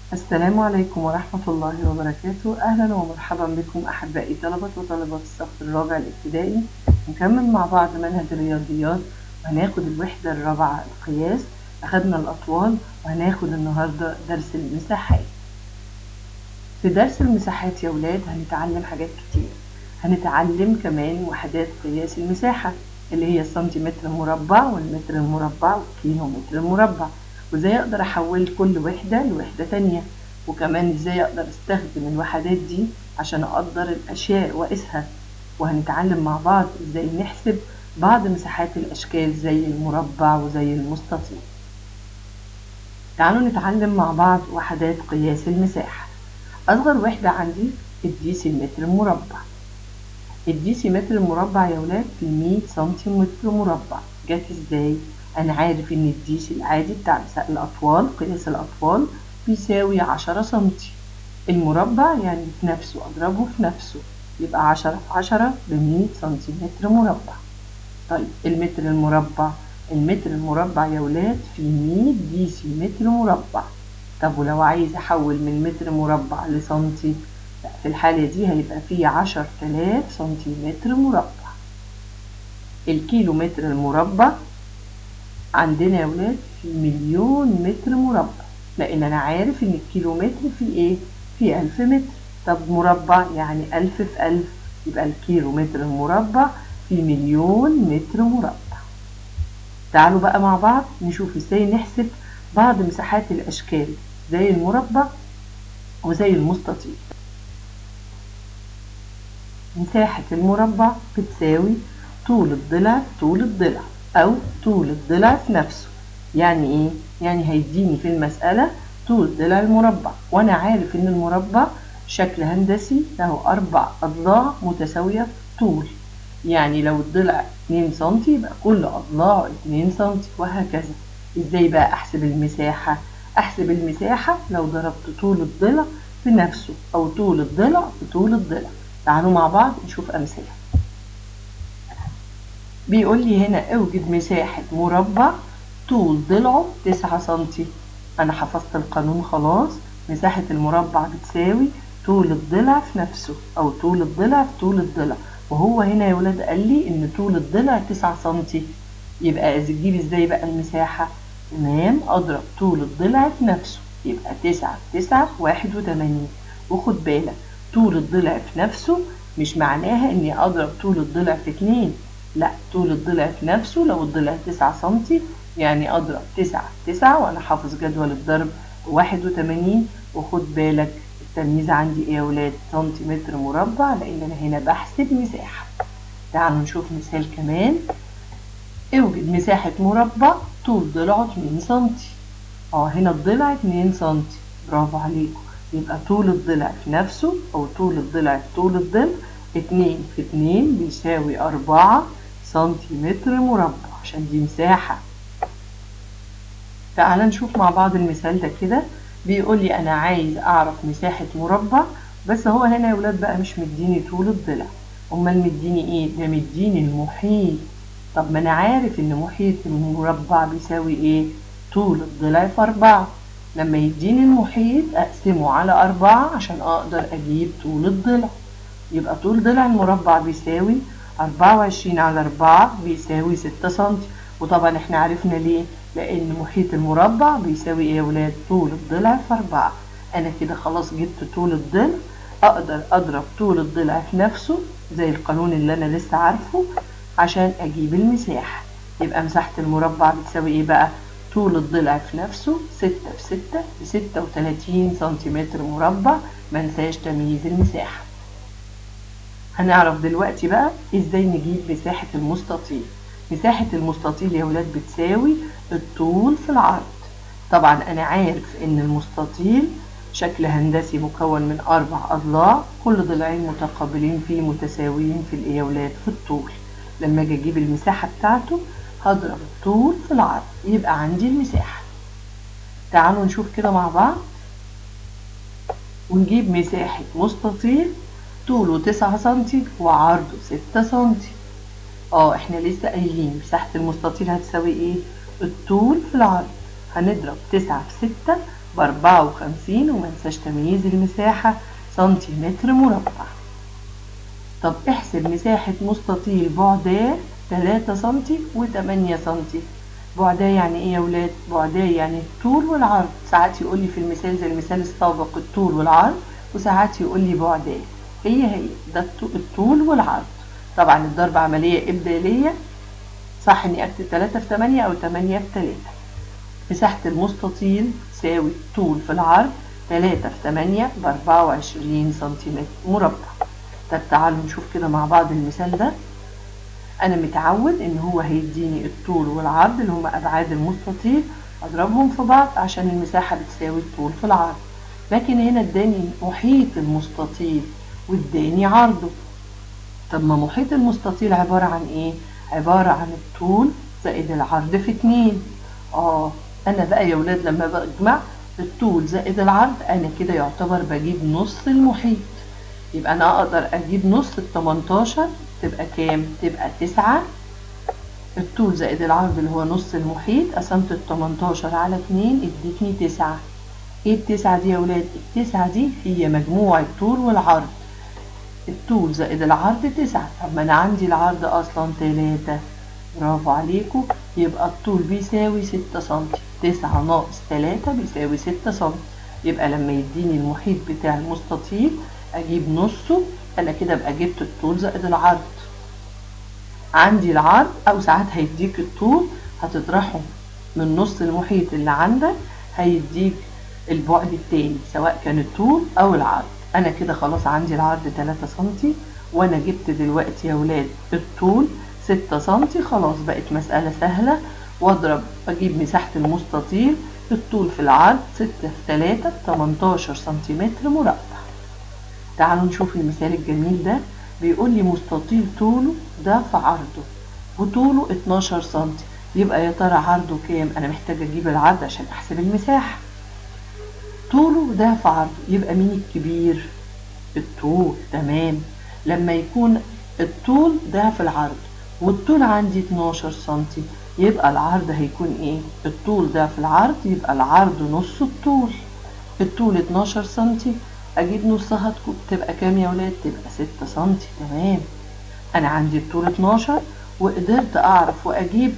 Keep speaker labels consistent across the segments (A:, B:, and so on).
A: السلام عليكم ورحمة الله وبركاته أهلا ومرحبا بكم أحبائي طلبة وطالبات الصف الرابع الابتدائي نكمل مع بعض منهج الرياضيات وهناخد الوحدة الرابعة القياس أخدنا الأطوال وهناخد النهاردة درس المساحات في درس المساحات يا ولاد هنتعلم حاجات كتير هنتعلم كمان وحدات قياس المساحة اللي هي السنتيمتر المربع والمتر المربع والكيلو متر المربع وازاي اقدر احول كل وحدة لوحدة تانية وكمان ازاي اقدر استخدم الوحدات دي عشان اقدر الاشياء واقيسها وهنتعلم مع بعض ازاي نحسب بعض مساحات الاشكال زي المربع وزي المستطيل تعالوا نتعلم مع بعض وحدات قياس المساحة اصغر وحدة عندي الديسيمتر المربع الديسيمتر المربع يا ولاد في 100 سنتيمتر مربع جت ازاي انا عارف ان الديسي العادي بتاع الاطوال قياس الاطوال بيساوي عشرة سنتي المربع يعني في نفسه اضربه في نفسه يبقى عشرة في عشرة بمية سنتيمتر مربع طيب المتر المربع المتر المربع يا ولاد في مية ديسي متر مربع طب ولو عايز احول من متر مربع لسنتي لا في الحالة دي هيبقى فيه عشر تلاف سنتيمتر مربع الكيلو متر المربع عندنا يا ولاد في مليون متر مربع لان انا عارف ان الكيلو متر في ايه في الف متر طب مربع يعني الف في الف يبقى الكيلو متر المربع في مليون متر مربع تعالوا بقى مع بعض نشوف ازاي نحسب بعض مساحات الاشكال زي المربع وزي المستطيل مساحة المربع بتساوي طول الضلع طول الضلع أو طول الضلع في نفسه يعني إيه؟ يعني هيديني في المسألة طول ضلع المربع وأنا عارف إن المربع شكل هندسي له أربع أضلاع متساوية طول يعني لو الضلع 2 سنتي يبقى كل أضلاعه 2 سنتي وهكذا إزاي بقى أحسب المساحة؟ أحسب المساحة لو ضربت طول الضلع في نفسه أو طول الضلع في طول الضلع تعالوا مع بعض نشوف أمثلة بيقول لي هنا اوجد مساحة مربع طول ضلعه تسعة سنتي أنا حفظت القانون خلاص مساحة المربع بتساوي طول الضلع في نفسه أو طول الضلع في طول الضلع وهو هنا يا ولاد قال لي إن طول الضلع تسعة سنتي يبقى أجيب إزاي بقى المساحة تمام أضرب طول الضلع في نفسه يبقى تسعة في تسعة واحد وتمانين وخد بالك طول الضلع في نفسه مش معناها إني أضرب طول الضلع في اتنين لا طول الضلع في نفسه لو الضلع تسعة سنتي يعني أضرب تسعة في تسعة وأنا حافظ جدول الضرب واحد وتمانين وخد بالك التلميذ عندي إيه يا ولاد سنتيمتر مربع لأن أنا هنا بحسب مساحة تعالوا نشوف مثال كمان اوجد مساحة مربع طول ضلعه اتنين سنتي اه هنا الضلع اتنين سنتي برافو عليكم يبقى طول الضلع في نفسه أو طول الضلع في طول الضلع اتنين في اتنين بيساوي أربعة سنتيمتر مربع عشان دي مساحة تعال نشوف مع بعض المثال ده كده بيقول لي أنا عايز أعرف مساحة مربع بس هو هنا يا ولاد بقى مش مديني طول الضلع أمال مديني إيه؟ ده مديني المحيط طب ما أنا عارف إن محيط المربع بيساوي إيه؟ طول الضلع في أربعة لما يديني المحيط أقسمه على أربعة عشان أقدر أجيب طول الضلع يبقى طول ضلع المربع بيساوي أربعة وعشرين على أربعة بيساوي ستة سنتي وطبعا احنا عرفنا ليه لأن محيط المربع بيساوي ايه يا ولاد طول الضلع في أربعة أنا كده خلاص جبت طول الضلع أقدر أضرب طول الضلع في نفسه زي القانون اللي أنا لسه عارفه عشان أجيب المساحة يبقى مساحة المربع بتساوي ايه بقى طول الضلع في نفسه ستة في ستة بستة وتلاتين سنتيمتر مربع منساش تمييز المساحة هنعرف دلوقتي بقى ازاي نجيب مساحة المستطيل مساحة المستطيل يا ولاد بتساوي الطول في العرض طبعا انا عارف ان المستطيل شكل هندسي مكون من اربع اضلاع كل ضلعين متقابلين فيه متساويين في الايه يا ولاد في الطول لما اجي اجيب المساحة بتاعته هضرب الطول في العرض يبقى عندي المساحة تعالوا نشوف كده مع بعض ونجيب مساحة مستطيل طوله تسعة سنتي وعرضه ستة سنتي اه احنا لسه قايلين مساحة المستطيل هتساوي ايه الطول في العرض هنضرب تسعة في ستة بأربعة وخمسين ومنساش تمييز المساحة سنتيمتر مربع طب احسب مساحة مستطيل بعداه تلاتة سنتي وتمانية سنتي بعداه يعني ايه يا ولاد بعداه يعني الطول والعرض ساعات يقول لي في المثال زي المثال السابق الطول والعرض وساعات يقول لي بعداه هي هي ده الطول والعرض طبعا الضرب عملية إبدالية صح اني اكتب 3 في 8 او 8 في 3 مساحة المستطيل تساوي الطول في العرض 3 في 8 ب 24 سنتيمتر مربع طب تعالوا نشوف كده مع بعض المثال ده انا متعود ان هو هيديني الطول والعرض اللي هما ابعاد المستطيل اضربهم في بعض عشان المساحة بتساوي الطول في العرض لكن هنا اداني محيط المستطيل واداني عرضه طب ما محيط المستطيل عبارة عن ايه عبارة عن الطول زائد العرض في اتنين اه انا بقى يا ولاد لما بجمع الطول زائد العرض انا كده يعتبر بجيب نص المحيط يبقى انا اقدر اجيب نص ال 18 تبقى كام تبقى تسعة الطول زائد العرض اللي هو نص المحيط قسمت ال 18 على اتنين ادتني تسعة ايه التسعة دي يا ولاد التسعة دي هي مجموع الطول والعرض الطول زائد العرض تسعة طب ما انا عندي العرض اصلا تلاتة برافو عليكم يبقى الطول بيساوي ستة سنتي تسعة ناقص تلاتة بيساوي ستة سنتي يبقى لما يديني المحيط بتاع المستطيل اجيب نصه انا كده ابقى جبت الطول زائد العرض عندي العرض او ساعات هيديك الطول هتطرحه من نص المحيط اللي عندك هيديك البعد التاني سواء كان الطول او العرض انا كده خلاص عندي العرض 3 سنتي وانا جبت دلوقتي يا ولاد الطول 6 سنتي خلاص بقت مسألة سهلة واضرب اجيب مساحة المستطيل الطول في العرض 6 في 3 18 سنتيمتر مربع تعالوا نشوف المثال الجميل ده بيقول لي مستطيل طوله ده في عرضه وطوله 12 سنتي يبقى يا ترى عرضه كام انا محتاجه اجيب العرض عشان احسب المساحه طوله ده في عرضه يبقى مين الكبير الطول تمام لما يكون الطول ده في العرض والطول عندي 12 سنتي يبقى العرض هيكون ايه الطول ده في العرض يبقى العرض نص الطول الطول 12 سنتي اجيب نصها تبقى كام يا ولاد تبقى 6 سنتي تمام انا عندي الطول 12 وقدرت اعرف واجيب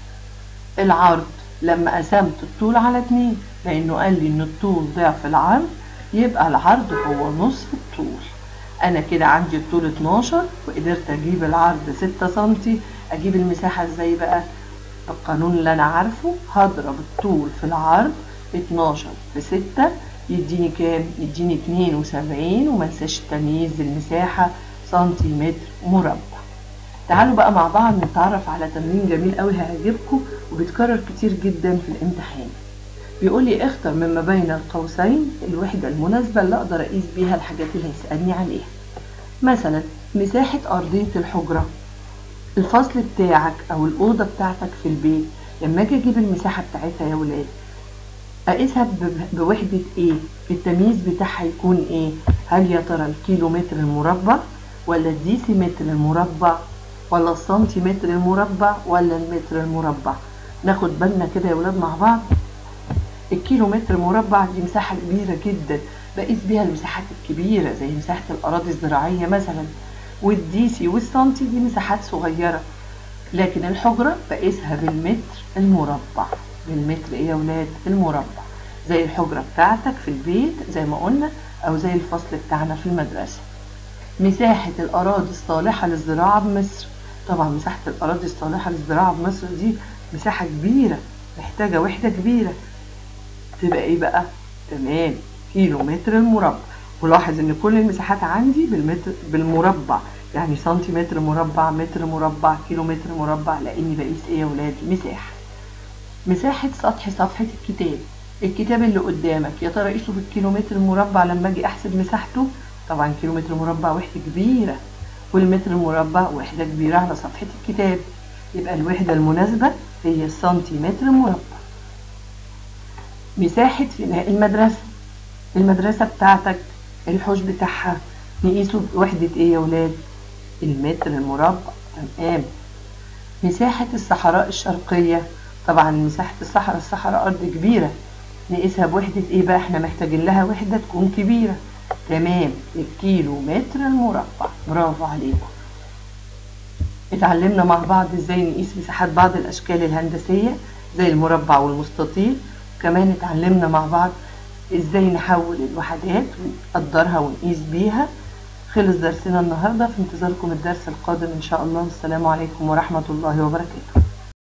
A: العرض لما قسمت الطول على 2 لانه قال لي ان الطول ضعف العرض يبقى العرض هو نصف الطول انا كده عندي الطول 12 وقدرت اجيب العرض 6 سنتي اجيب المساحة ازاي بقى القانون اللي انا عارفه هضرب الطول في العرض 12 في 6 يديني كام يديني 72 ومنساش تمييز المساحة سنتيمتر مربع تعالوا بقى مع بعض نتعرف على تمرين جميل قوي هيعجبكم وبيتكرر كتير جدا في الامتحان بيقول لي اختر مما بين القوسين الوحدة المناسبة اللي اقدر اقيس بيها الحاجات اللي هيسألني عليها مثلا مساحة ارضية الحجرة الفصل بتاعك او الاوضة بتاعتك في البيت لما اجي اجيب المساحة بتاعتها يا ولاد اقيسها بوحدة ايه التمييز بتاعها يكون ايه هل يا ترى الكيلو متر المربع ولا الديسيمتر المربع ولا السنتيمتر المربع ولا المتر المربع ناخد بالنا كده يا ولاد مع بعض الكيلو متر مربع دي مساحة كبيرة جدا بقيس بيها المساحات الكبيرة زي مساحة الأراضي الزراعية مثلا والديسي والسنتي دي مساحات صغيرة لكن الحجرة بقيسها بالمتر المربع بالمتر ايه يا ولاد المربع زي الحجرة بتاعتك في البيت زي ما قلنا أو زي الفصل بتاعنا في المدرسة مساحة الأراضي الصالحة للزراعة بمصر طبعا مساحة الأراضي الصالحة للزراعة بمصر دي مساحة كبيرة محتاجة وحدة كبيرة تبقى ايه بقى تمام كيلو متر المربع ولاحظ ان كل المساحات عندي بالمتر بالمربع يعني سنتيمتر مربع متر مربع كيلو متر مربع لاني بقيس ايه يا ولاد مساحة مساحة سطح صفحة الكتاب الكتاب اللي قدامك يا ترى قيسه بالكيلومتر المربع لما اجي احسب مساحته طبعا كيلومتر مربع وحدة كبيرة والمتر المربع وحدة كبيرة على صفحة الكتاب يبقى الوحدة المناسبة هي السنتيمتر مربع مساحة فناء المدرسة المدرسة بتاعتك الحوش بتاعها نقيسه بوحدة ايه يا ولاد المتر المربع تمام مساحة الصحراء الشرقية طبعا مساحة الصحراء الصحراء أرض كبيرة نقيسها بوحدة إيه بقى إحنا محتاجين لها وحدة تكون كبيرة تمام الكيلو متر المربع برافو عليكم اتعلمنا مع بعض ازاي نقيس مساحات بعض الاشكال الهندسية زي المربع والمستطيل وكمان اتعلمنا مع بعض ازاي نحول الوحدات ونقدرها ونقيس بيها خلص درسنا النهاردة في انتظاركم الدرس القادم ان شاء الله والسلام عليكم ورحمة الله وبركاته